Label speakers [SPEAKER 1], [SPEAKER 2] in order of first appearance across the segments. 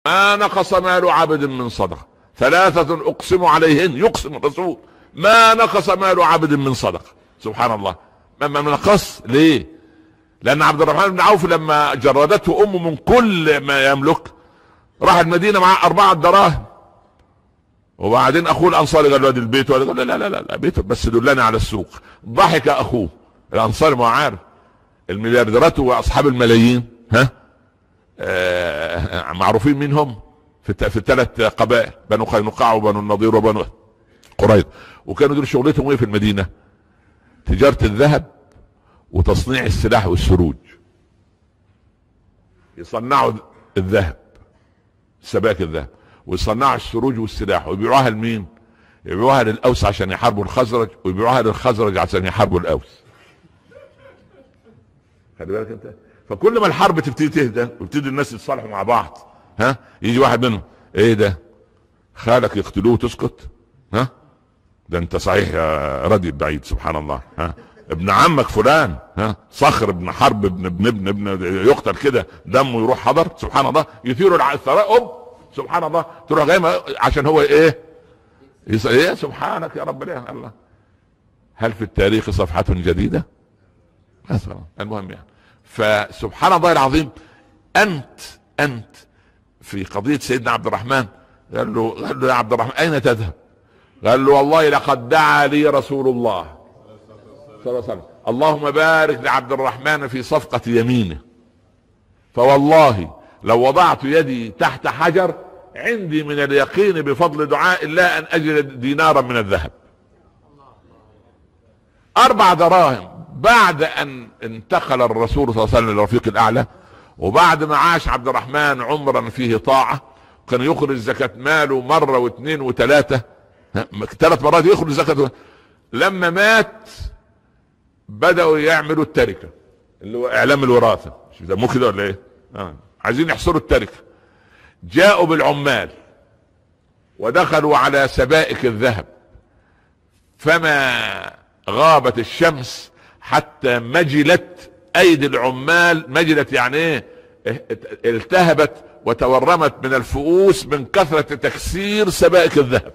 [SPEAKER 1] ما نقص مال عبد من صدقه ثلاثة أقسم عليهن يقسم الرسول ما نقص مال عبد من صدقة سبحان الله ما ما نقص ليه لأن عبد الرحمن بن عوف لما جردته أمه من كل ما يملك راح المدينة مع أربعة دراهم وبعدين أخوه الأنصاري قال له ادي البيت ولا قال لا لا لا لا بيت بس دلنا على السوق ضحك أخوه الأنصاري ما هو عارف المليارديرات وأصحاب الملايين ها آه معروفين منهم في في الثلاث قبائل بنو قينقاع وبنو النضير وبنو قريظ وكانوا دول شغلتهم ايه في المدينه؟ تجاره الذهب وتصنيع السلاح والسروج يصنعوا الذهب سبائك الذهب ويصنعوا السروج والسلاح ويبيعوها لمين؟ يبيعوها للاوس عشان يحاربوا الخزرج ويبيعوها للخزرج عشان يحاربوا الاوس خلي بالك انت فكل ما الحرب تبتدي تهدى ويبتدي الناس يتصالحوا مع بعض ها يجي واحد منهم ايه ده خالك يقتلوه وتسكت ها ده انت صحيح يا ردي بعيد سبحان الله ها ابن عمك فلان ها صخر ابن حرب ابن ابن ابن, ابن يقتل كده دمه يروح حضر سبحان الله يثير الثراء سبحان الله تروح جاي عشان هو ايه يس... ايه سبحانك يا رب ليه الله هل في التاريخ صفحة جديدة مثلا المهم يعني فسبحان الله العظيم انت انت في قضية سيدنا عبد الرحمن قال له قال له يا عبد الرحمن اين تذهب؟ قال له والله لقد دعا لي رسول الله صلى الله عليه وسلم اللهم بارك لعبد الرحمن في صفقة يمينه فوالله لو وضعت يدي تحت حجر عندي من اليقين بفضل دعاء الله ان اجد دينارا من الذهب اربع دراهم بعد ان انتقل الرسول صلى الله عليه وسلم للرفيق الاعلى وبعد ما عاش عبد الرحمن عمرا فيه طاعة كان يخرج زكاة ماله مرة واثنين وثلاثة ثلاث مرات يخرج زكاة لما مات بدأوا يعملوا التركة اللي هو إعلام الوراثة مش بيسموه كده ولا إيه؟ آه. عايزين يحصروا التركة جاءوا بالعمال ودخلوا على سبائك الذهب فما غابت الشمس حتى مجلت ايدي العمال مجلت يعني ايه التهبت وتورمت من الفؤوس من كثرة تكسير سبائك الذهب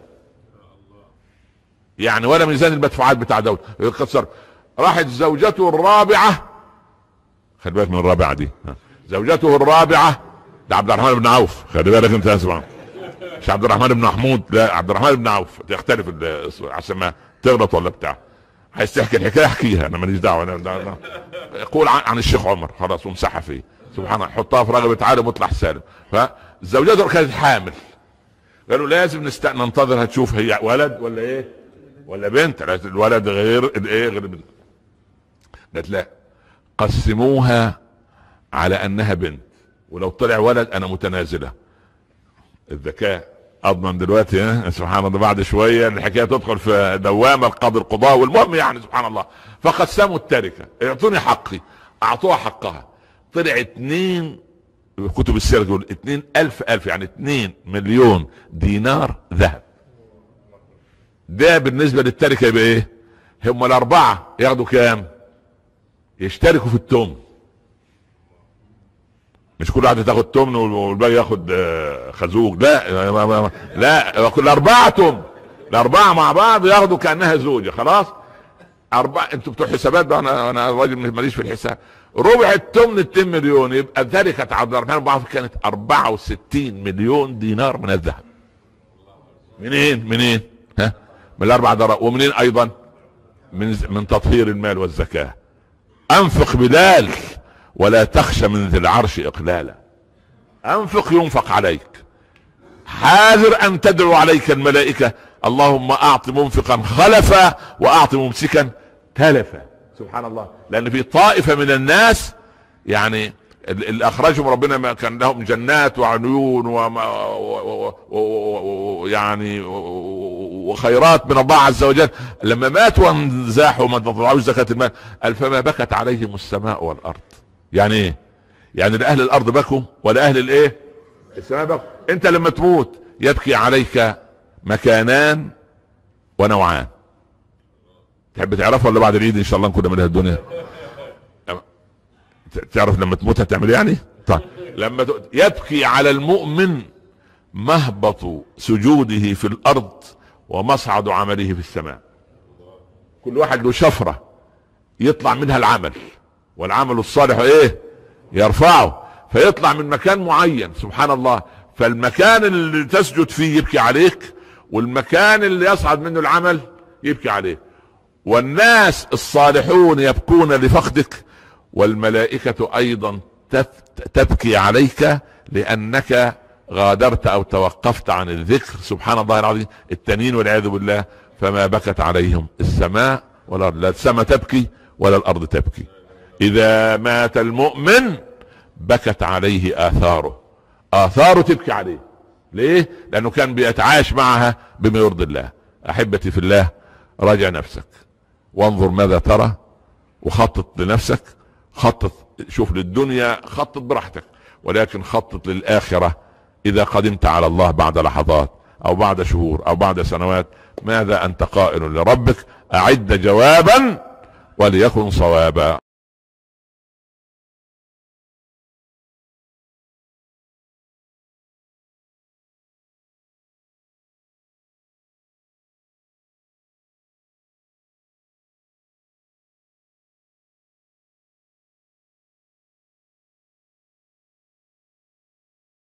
[SPEAKER 1] يعني ولا ميزان المدفوعات بتاع دولة يتكسر راحت زوجته الرابعة خلي بالك من الرابعة دي زوجته الرابعة ده عبد الرحمن بن عوف خلي بالك انت اسمع مش عبد الرحمن بن محمود لا عبد الرحمن بن عوف تختلف عشان ما تغلط ولا بتاع عايز تحكي الحكايه احكيها انا ماليش دعوه انا قول عن, عن الشيخ عمر خلاص وامسحها فيه سبحان الله حطها في رغبه عالم واطلع سالم فزوجته كانت حامل قالوا لازم نست... ننتظر هتشوف هي ولد ولا ايه ولا بنت الولد غير الايه غير البنت قالت لا قسموها على انها بنت ولو طلع ولد انا متنازله الذكاء اضمن دلوقتي ها سبحان الله بعد شويه الحكايه تدخل في دوامه القاضي القضاء والمهم يعني سبحان الله فقسموا التركه اعطوني حقي اعطوها حقها طلع اتنين كتب السيره تقول اتنين الف الف يعني اتنين مليون دينار ذهب ده بالنسبه للتركه يبقى ايه هم الاربعه ياخدوا كام يشتركوا في التمن مش كل واحد تاخد تمن والباقي ياخد خازوق لا لا كل اربعه تمن الاربعه مع بعض ياخدوا كانها زوجه خلاص اربعه انتوا بتوع حسابات بقى انا انا راجل ماليش في الحساب ربع التمن 2 مليون يبقى ذلك عبد الرحمن بن عوف كانت 64 مليون دينار من الذهب منين منين ها من الاربع دراهم ومنين ايضا من من تطهير المال والزكاه انفق بلال ولا تخشى من ذي العرش اقلالا انفق ينفق عليك حاذر ان تدعو عليك الملائكة اللهم اعط منفقا خلفا واعط ممسكا تلفا سبحان الله لان في طائفة من الناس يعني اللي اخرجهم ربنا ما كان لهم جنات وعيون ويعني وخيرات من الله عز وجل لما ماتوا وانزاحوا ما تطلعوش زكاة المال قال فما بكت عليهم السماء والارض يعني ايه يعني لا اهل الارض بكوا ولا اهل الايه السماء بكوا انت لما تموت يبكي عليك مكانان ونوعان تحب تعرفها ولا بعد العيد ان شاء الله نكون من الدنيا تعرف لما تموت هتعمل يعني طيب لما ت... يبكي على المؤمن مهبط سجوده في الارض ومصعد عمله في السماء كل واحد له شفره يطلع منها العمل والعمل الصالح ايه يرفعه فيطلع من مكان معين سبحان الله فالمكان اللي تسجد فيه يبكي عليك والمكان اللي يصعد منه العمل يبكي عليه والناس الصالحون يبكون لفقدك والملائكة ايضا تبكي عليك لانك غادرت او توقفت عن الذكر سبحان الله العظيم التنين والعياذ بالله فما بكت عليهم السماء ولا لا السماء تبكي ولا الارض تبكي اذا مات المؤمن بكت عليه اثاره اثاره تبكي عليه ليه لانه كان بيتعايش معها بما يرضي الله احبتي في الله راجع نفسك وانظر ماذا ترى وخطط لنفسك خطط شوف للدنيا خطط براحتك ولكن خطط للاخره اذا قدمت على الله بعد لحظات او بعد شهور او بعد سنوات ماذا انت قائل لربك اعد جوابا وليكن صوابا